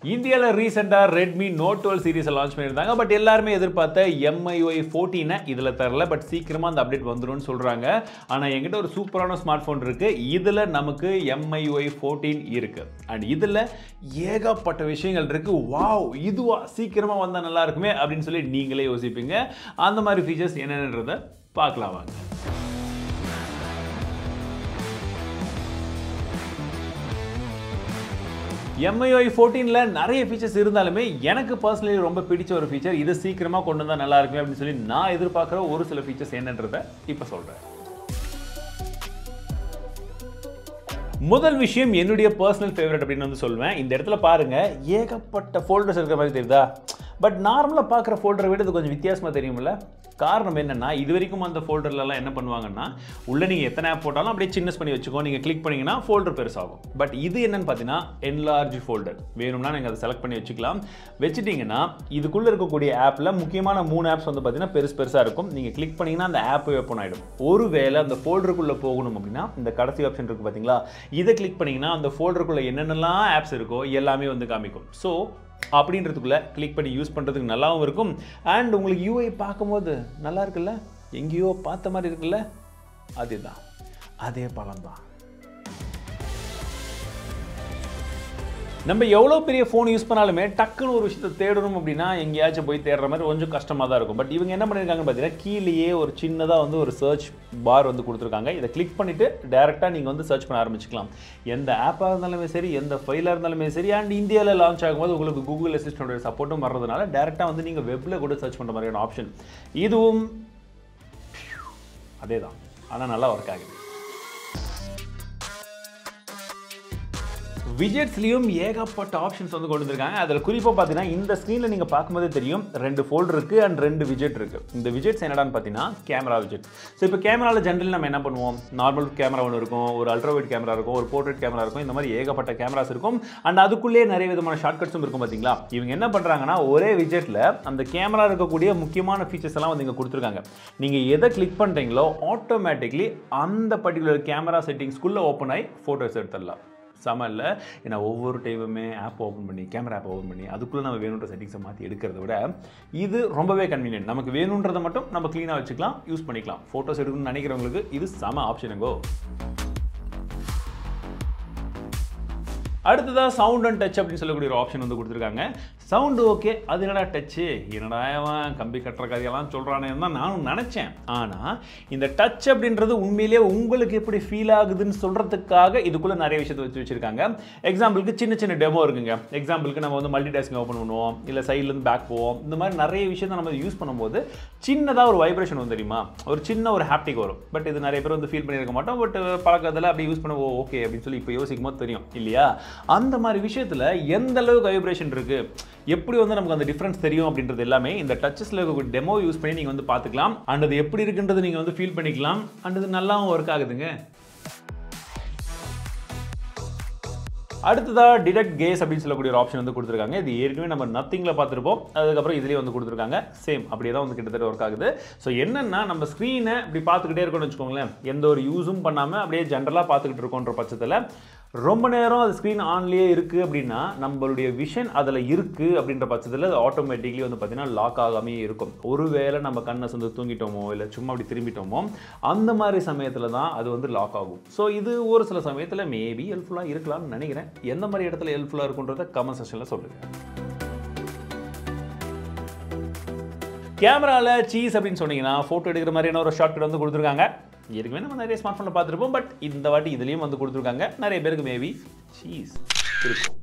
இந்தியாவில் ரீசெண்டாக Redmi Note twelve சீரிஸை லான்ச் பண்ணியிருந்தாங்க பட் எல்லாருமே எதிர்பார்த்த எம்ஐஒய் ஃபோர்டீனை இதில் தரல பட் சீக்கிரமாக அந்த அப்டேட் வந்துரும்னு சொல்கிறாங்க ஆனால் என்கிட்ட ஒரு சூப்பரான ஸ்மார்ட் ஃபோன் இருக்குது இதில் நமக்கு எம்ஐஒய் ஃபோர்டீன் இருக்குது அண்ட் இதில் ஏகப்பட்ட விஷயங்கள் இருக்குது வாவ் இதுவா சீக்கிரமாக வந்தால் நல்லா இருக்குமே அப்படின்னு சொல்லி நீங்களே யோசிப்பீங்க அந்த மாதிரி ஃபீச்சர்ஸ் என்னென்னன்றதை பார்க்கலாம் வாங்க எம்ஐஒய் ஃபோர்டீனில் நிறைய ஃபீச்சர்ஸ் இருந்தாலுமே எனக்கு பர்சனலி ரொம்ப பிடிச்ச ஒரு ஃபீச்சர் இது சீக்கிரமாக கொண்டு வந்தால் நல்லா இருக்குமே அப்படின்னு சொல்லி நான் எதிர்பார்க்குற ஒரு சில ஃபீச்சர்ஸ் என்னன்றதை இப்போ சொல்கிறேன் முதல் விஷயம் என்னுடைய பர்சனல் ஃபேவரட் அப்படின்னு வந்து சொல்லுவேன் இந்த இடத்துல பாருங்க ஏகப்பட்ட ஃபோல்டர்ஸ் இருக்கிற மாதிரி தெரியுதா பட் நார்மலாக பார்க்குற ஃபோல்டரை விட இது கொஞ்சம் வித்தியாசமாக தெரியுமில்ல காரணம் என்னென்னா இது வரைக்கும் அந்த ஃபோல்டர்லலாம் என்ன பண்ணுவாங்கன்னா உள்ளே நீங்கள் எத்தனை ஆப் போட்டாலும் அப்படியே சின்னஸ் பண்ணி வச்சுக்கோ நீங்கள் கிளிக் பண்ணிங்கன்னா ஃபோல்டர் பெருசாகும் பட் இது என்னன்னு பார்த்தீங்கன்னா என்லார்ஜ் ஃபோல்டர் வேணும்னா நீங்கள் அதை செலக்ட் பண்ணி வச்சுக்கலாம் வச்சுட்டிங்கன்னா இதுக்குள்ளே இருக்கக்கூடிய ஆப்பில் முக்கியமான மூணு ஆப்ஸ் வந்து பார்த்தீங்கன்னா பெருசு பெருசாக இருக்கும் நீங்கள் கிளிக் பண்ணிங்கன்னா அந்த ஆப் ஓப்பன் ஆகிடும் ஒருவேளை அந்த ஃபோல்டருக்குள்ளே போகணும் அப்படின்னா இந்த கடைசி ஆப்ஷன் இருக்குது பார்த்தீங்களா இதை கிளிக் பண்ணிங்கன்னா அந்த ஃபோல்டருக்குள்ளே என்னென்னலாம் ஆப்ஸ் இருக்கோ எல்லாமே வந்து காமிக்கும் ஸோ அப்படின்றதுக்குள்ளே கிளிக் பண்ணி யூஸ் பண்ணுறதுக்கு நல்லாவும் இருக்கும் அண்ட் உங்களுக்கு யூஐ பார்க்கும்போது நல்லா இருக்குல்ல எங்கேயோ பார்த்த மாதிரி இருக்குல்ல அதுதான் அதே பலம் தான் நம்ம எவ்வளோ பெரிய ஃபோன் யூஸ் பண்ணாலுமே டக்குன்னு ஒரு விஷயத்தை தேடணும் அப்படின்னா எங்கேயாச்சும் போய் தேடுற மாதிரி கொஞ்சம் கஷ்டமாக தான் இருக்கும் பட் இவங்க என்ன பண்ணியிருக்காங்கன்னு பார்த்தீங்கன்னா கீழேயே ஒரு சின்னதாக வந்து ஒரு சர்ச் பார் வந்து கொடுத்துருக்காங்க இதை கிளிக் பண்ணிவிட்டு டேரெக்டாக நீங்கள் வந்து சர்ச் பண்ண ஆரம்பிச்சிக்கலாம் எந்த ஆப்பாக இருந்தாலுமே சரி எந்த ஃபைலாக இருந்தாலுமே சரி அண்ட் இந்தியாவில் லான்ச் ஆகும்போது உங்களுக்கு கூகுள் அசிஸ்டன்டோட சப்போர்ட்டும் வர்றதுனால டேரெக்டாக வந்து நீங்கள் வெப்பில் கூட சர்ச் பண்ணுற மாதிரியான ஆப்ஷன் இதுவும் அதே தான் ஆனால் நல்லா ஒர்க் ஆகுது விஜெட்ஸ்லேயும் ஏகப்பட்ட ஆப்ஷன்ஸ் வந்து கொண்டு வந்திருக்காங்க அதில் குறிப்பாக பார்த்தீங்கன்னா இந்த ஸ்க்ரீனில் நீங்கள் பார்க்கும்போதே தெரியும் ரெண்டு ஃபோல்டர் இருக்குது அண்ட் ரெண்டு விஜெட் இருக்குது இந்த விஜெட்ஸ் என்னடான்னு பார்த்தீங்கன்னா கேமரா விஜெட் ஸோ இப்போ கேமராவில் ஜென்ரல் நம்ம என்ன பண்ணுவோம் நார்மல் கேமரா ஒன்று இருக்கும் ஒரு அல்ட்ராவைட் கேமரா இருக்கும் ஒரு போர்ட்ரேட் கேமரா இருக்கும் இந்த மாதிரி ஏகப்பட்ட கேமராஸ் இருக்கும் அண்ட் அதுக்குள்ளேயே நிறைய விதமான ஷார்ட்கட்ஸும் இருக்கும் பார்த்தீங்களா இவங்க என்ன பண்ணுறாங்கன்னா ஒரே விஜெட்டில் அந்த கேமரா இருக்கக்கூடிய முக்கியமான ஃபீச்சர்ஸ் எல்லாம் வந்து இங்கே கொடுத்துருக்காங்க நீங்கள் எதை கிளிக் பண்ணுறீங்களோ ஆட்டோமேட்டிக்லி அந்த பர்டிகுலர் கேமரா செட்டிங்ஸ்குள்ளே ஓப்பன் ஆகி ஃபோட்டோஸ் எடுத்துடலாம் செம இல்லை ஏன்னா ஒவ்வொரு டைமுமே ஆப் ஓப்பன் பண்ணி கேமரா ஆப் ஓப்பன் பண்ணி அதுக்குள்ளே நம்ம வேணுன்ற செட்டிங்ஸை மாற்றி எடுக்கிறத விட இது ரொம்பவே கன்வீனியன்ட் நமக்கு வேணுன்றதை மட்டும் நம்ம க்ளீனாக வச்சுக்கலாம் யூஸ் பண்ணிக்கலாம் ஃபோட்டோஸ் எடுக்கணும்னு நினைக்கிறவங்களுக்கு இது செம ஆப்ஷனுங்கோ அடுத்ததாக சவுண்ட் அண்ட் டச் அப்படின்னு சொல்லக்கூடிய ஒரு ஆப்ஷன் வந்து கொடுத்துருக்காங்க சவுண்டு ஓகே அது என்னடா டச்சு என்னடா அவன் கம்பி கட்டுற கதையெல்லாம் சொல்கிறானே தான் நானும் நினச்சேன் ஆனால் இந்த டச் அப்படின்றது உண்மையிலேயே உங்களுக்கு எப்படி ஃபீல் ஆகுதுன்னு சொல்கிறதுக்காக இதுக்குள்ளே நிறைய விஷயத்தை வச்சு வச்சுருக்காங்க எக்ஸாம்பிளுக்கு சின்ன சின்ன டெமோ இருக்குங்க எக்ஸாம்பிளுக்கு நம்ம வந்து மல்டி டாஸ்கிங் ஓப்பன் பண்ணுவோம் இல்லை சைட்லேருந்து பேக் போவோம் இந்த மாதிரி நிறைய விஷயத்தை நம்ம யூஸ் பண்ணும்போது சின்னதாக ஒரு வைப்ரேஷன் வந்து தெரியுமா ஒரு சின்ன ஒரு ஹாப்டிக் வரும் பட் இது நிறைய பேர் வந்து ஃபீல் பண்ணியிருக்க மாட்டோம் பட் பழக்கத்தில் அப்படி யூஸ் பண்ண ஓகே அப்படின்னு சொல்லி இப்போ யோசிக்கும் போது தெரியும் இல்லையா அந்த மாதிரி விஷயத்தில் எந்த அளவுக்கு வைப்ரேஷன் இருக்குது எப்படி வந்து நமக்கு அந்த டிஃப்ரென்ஸ் தெரியும் அப்படின்றது எல்லாமே இந்த டச்சஸில் இருக்கக்கூடிய டெமோ யூஸ் பண்ணி நீங்கள் வந்து பார்த்துக்கலாம் அண்ட் அது எப்படி இருக்குன்றது நீங்கள் வந்து ஃபீல் பண்ணிக்கலாம் அண்ட் அது நல்லாவும் ஒர்க் ஆகுதுங்க அடுத்ததாக டிடெக்ட் கேஸ் அப்படின்னு சொல்லக்கூடிய ஒரு ஆப்ஷன் வந்து கொடுத்துருக்காங்க இது ஏற்கனவே நம்ம நத்திங்கில் பார்த்துருப்போம் அதுக்கப்புறம் இதுலேயே வந்து கொடுத்துருக்காங்க சேம் அப்படியே தான் வந்து கிட்டத்தட்ட ஒர்க் ஆகுது ஸோ என்னென்னா நம்ம ஸ்க்ரீனை இப்படி பார்த்துக்கிட்டே இருக்கோம்னு வச்சுக்கோங்களேன் எந்த ஒரு யூஸும் பண்ணாமல் அப்படியே ஜென்ரலாக பார்த்துக்கிட்டு இருக்கோன்ற பட்சத்தில் ரொம்ப நேரம் அது ஸ்க்ரீன் ஆன்லேயே இருக்குது அப்படின்னா நம்மளுடைய விஷன் அதில் இருக்குது அப்படின்ற பட்சத்தில் அது ஆட்டோமேட்டிக்லி வந்து பார்த்திங்கன்னா லாக் ஆகாமே இருக்கும் ஒருவேளை நம்ம கண்ணை வந்து தூங்கிட்டோமோ இல்லை சும்மா அப்படி திரும்பிட்டோமோ அந்த மாதிரி சமயத்தில் தான் அது வந்து லாக் ஆகும் ஸோ இது ஒரு சில சமயத்தில் மேபி ஹெல்ப்ஃபுல்லாக இருக்கலாம்னு நினைக்கிறேன் எந்த மாதிரி இடத்துல ஹெல்ப்ஃபுல்லாக இருக்குன்றத கமெண்ட் செக்ஷனில் சொல்லுங்கள் கேமராவில் சீஸ் அப்படின்னு சொன்னீங்கன்னா ஃபோட்டோ எடுக்கிற மாதிரியான ஒரு ஷார்ட்கட் வந்து கொடுத்துருக்காங்க ஏற்கனவே நம்ம நிறைய ஸ்மார்ட் ஃபோனில் பார்த்துருப்போம் பட் இந்த வாட்டி இதுலேயும் வந்து கொடுத்துருக்காங்க நிறைய பேருக்கு மேபி சீஸ் இருக்கும்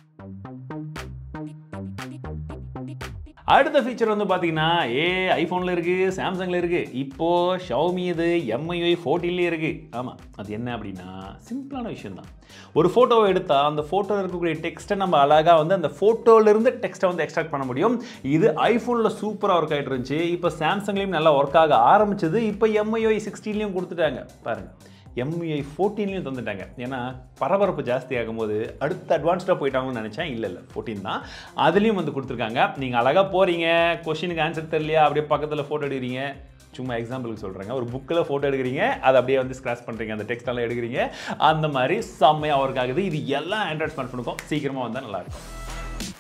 அடுத்த ஃபீச்சர் வந்து பார்த்தீங்கன்னா ஏ ஐஃபோனில் இருக்குது சாம்சங்கில் இருக்குது இப்போது ஷவுமி இது எம்ஐஒய் ஃபோர்டீன்லேயே இருக்குது ஆமாம் அது என்ன அப்படின்னா சிம்பிளான விஷயம் தான் ஒரு ஃபோட்டோவை எடுத்தால் அந்த ஃபோட்டோவில் இருக்கக்கூடிய டெக்ஸ்ட்டை நம்ம அழகாக வந்து அந்த ஃபோட்டோலேருந்து டெக்ஸ்ட்டை வந்து எக்ஸ்ட்ராக்ட் பண்ண முடியும் இது ஐஃபோனில் சூப்பராக ஒர்க் ஆகிட்டு இருந்துச்சு இப்போ சாம்சங்லேயும் நல்லா ஒர்க் ஆக ஆரம்பிச்சது இப்போ எம்ஐஒய் சிக்ஸ்டீன்லேயும் கொடுத்துட்டாங்க பாருங்கள் எம்ஐ ஃபோர்டீன்லையும் தந்துட்டாங்க ஏன்னா பரபரப்பு ஜாஸ்தி ஆகும்போது அடுத்த அட்வான்ஸ்டாக போயிட்டாங்கன்னு நினச்சேன் இல்லை இல்லை ஃபோர்டீன் தான் அதுலேயும் வந்து கொடுத்துருக்காங்க நீங்கள் அழகாக போகிறீங்க கொஷினுக்கு ஆன்சர் தெரியலையா அப்படியே பக்கத்தில் ஃபோட்டோ எடுக்கிறீங்க சும்மா எக்ஸாம்பிளுக்கு சொல்கிறேங்க ஒரு புக்கில் ஃபோட்டோ எடுக்கிறீங்க அதை அப்படியே வந்து ஸ்க்ராச் பண்ணுறீங்க அந்த டெக்ஸ்டெல்லாம் எடுக்கிறீங்க அந்த மாதிரி செம்மையாக ஒர்க் ஆகுது இது எல்லா ஆண்ட்ராய்ட் ஸ்மார்ட் ஃபோனுக்கும் சீக்கிரமாக வந்தால் நல்லாயிருக்கும்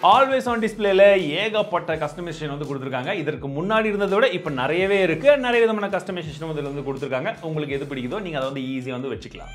ஆல்வேஸ் ஆன் டிஸ்பிளேல ஏகப்பட்ட கஸ்டமைசேஷன் வந்து கொடுத்துருக்காங்க இதற்கு முன்னாடி இருந்ததை விட இப்போ நிறையவே இருக்கு நிறைய விதமான கஸ்டமைசேஷன் வந்து இதுல வந்து கொடுத்துருக்காங்க உங்களுக்கு எது பிடிக்குதோ நீங்கள் அதை வந்து ஈஸியாக வந்து வச்சுக்கலாம்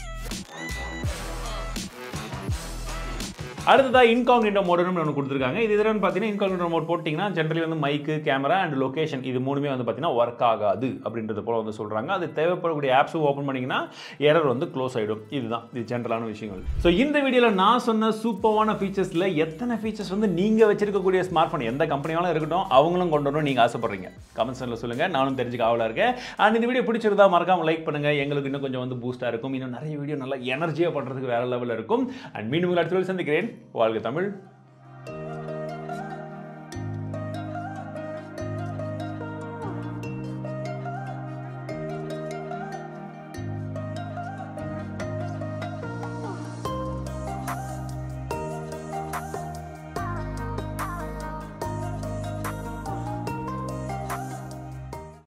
அடுத்ததா இன்காக்னிட்டோ மோடுன்னு ஒன்று கொடுத்துருக்காங்க இது இதில் பார்த்தீங்கன்னா இன்காக்னிட்டோ மோட் போட்டிங்கன்னா ஜென்ரலி வந்து மைக்கு கேமரா அண்ட் லொகேஷன் இது மூணுமே வந்து பார்த்தீங்கன்னா ஒர்க் ஆகாது அப்படின்றது போல வந்து சொல்கிறாங்க அது தேவைப்படக்கூடிய ஆப்ஸும் ஓப்பன் பண்ணிங்கன்னா எரர் வந்து க்ளோஸ் ஆகிடும் இதுதான் இது ஜென்ரலான விஷயங்கள் ஸோ இந்த வீடியோவில் நான் சொன்ன சூப்பரான ஃபீச்சர்ஸில் எத்தனை ஃபீச்சர்ஸ் வந்து நீங்கள் வச்சிருக்கக்கூடிய ஸ்மார்ட் ஃபோன் எந்த கம்பெனியாலும் இருக்கட்டும் அவங்களும் கொண்டு வரணும் நீங்கள் ஆசைப்படுறீங்க கமெண்ட்ஸில் சொல்லுங்கள் நானும் தெரிஞ்சுக்க ஆவலாக இருக்கேன் அண்ட் இந்த வீடியோ பிடிச்சிருந்தா மறக்காம லைக் பண்ணுங்கள் எங்களுக்கு இன்னும் கொஞ்சம் வந்து பூஸ்ட்டாக இருக்கும் இன்னும் நிறைய வீடியோ நல்லா எனர்ஜியாக பண்ணுறதுக்கு வேறு லெவலில் இருக்கும் அண்ட் மீண்டும் உங்களை அடுத்த வீடியோவில் சந்திக்கிறேன் வாழ்க தமிழ்